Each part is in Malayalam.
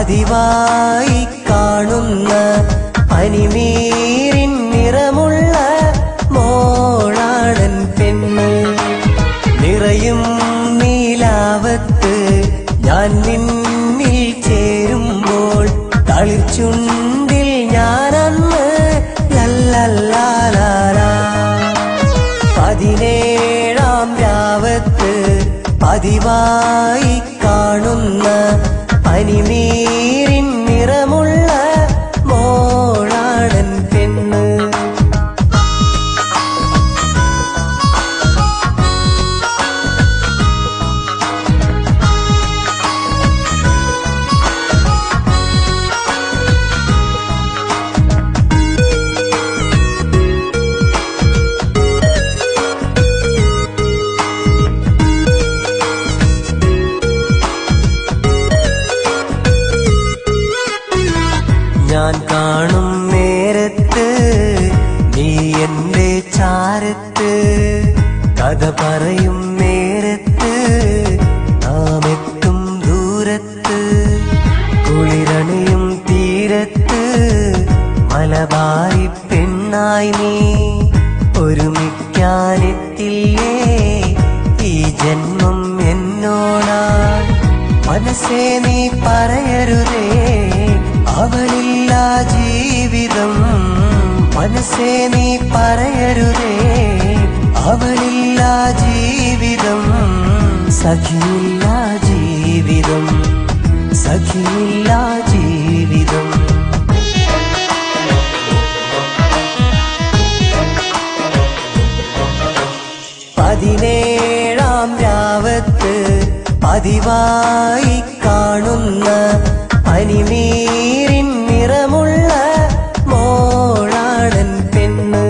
പതിവായി കാണുന്ന പനിനീരിൻ നിറമുള്ള മോളാടൻ പെണ്ണ് നിറയും നീലാവത്ത് ഞാൻ നിന്നിൽ ചേരുമ്പോൾ തളിച്ചുണ്ടിൽ ഞാനന്ന് ലല്ലല്ലാലാ പതിനേഴാം രാവത്ത് പതിവായി കാണുന്ന പനിനീരിൻ നിറമുള്ള മോളാടൻ പെണ്ണ് ഞാൻ കാണും നേരത്ത് നീ എന്റെ ചാരത്ത് കഥ പറയും നേരത്ത് നാം എത്തും ദൂരത്ത് കുളിരണിയും തീരത്ത് മലബാരി പെണ്ണായി നീ ഒരുമിക്കാനെത്തില്ലേ ഈ ജന്മം എന്നോടാൻ മനസ്സേ നീ പറയരുതേ അവളില്ല ജീവിതം മനസ്സേ നീ പറയരുതേ അവളില്ല ജീവിതം സഖിയില്ല ജീവിതം സഖിയില്ല ജീവിതം പതിനേഴാം രാവത്ത് പതിവായി കാണുന്ന പനിനീരിൻ നിറമുള്ള മോളാടൻ പെണ്ണ്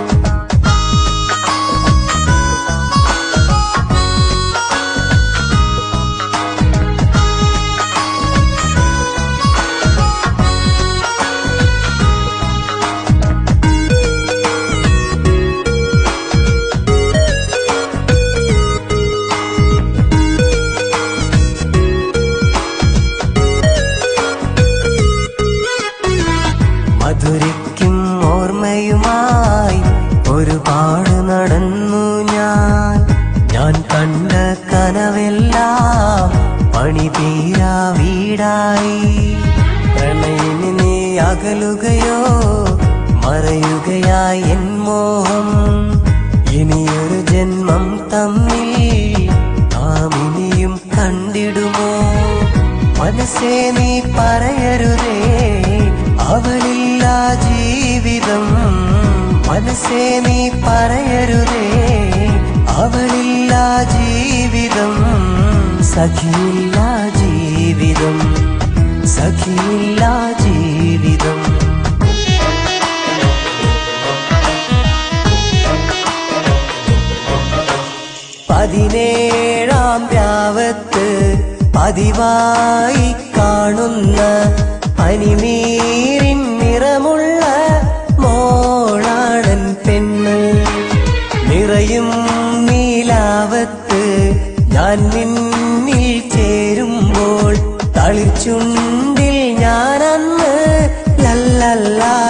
മധുരയ്ക്കും ഓർമ്മയുമായി ഒരുപാട് നടന്നു ഞാൻ ഞാൻ കണ്ട കനവെല്ലാം പണി തീരാ വീടായി പ്രണയിനി നീ അകലുകയോ മറയുകയായി എൻ മോഹം ഇനിയൊരു ജന്മം തമ്മിൽ നാം ഇനിയും കണ്ടിടുമോ മനസ്സേ നീ പറയരുതേ അവളില്ല ജീവിതം മനസ്സേ നീ പറയരുതേ അവളില്ല ജീവിതം സഖിയില്ല ജീവിതം സഖിയില്ല ജീവിതം പതിനേഴാം രാവത്ത് പതിവായി കാണുന്ന പനിനീരിൻ നിറമുള്ള മോളാടൻ പെണ്ണ് നിറയും നീലാവത്ത് ഞാൻ നിന്നിൽ ചേരുമ്പോൾ തളിച്ചുണ്ടിൽ ഞാനന്ന് ലല്ലല്ലാ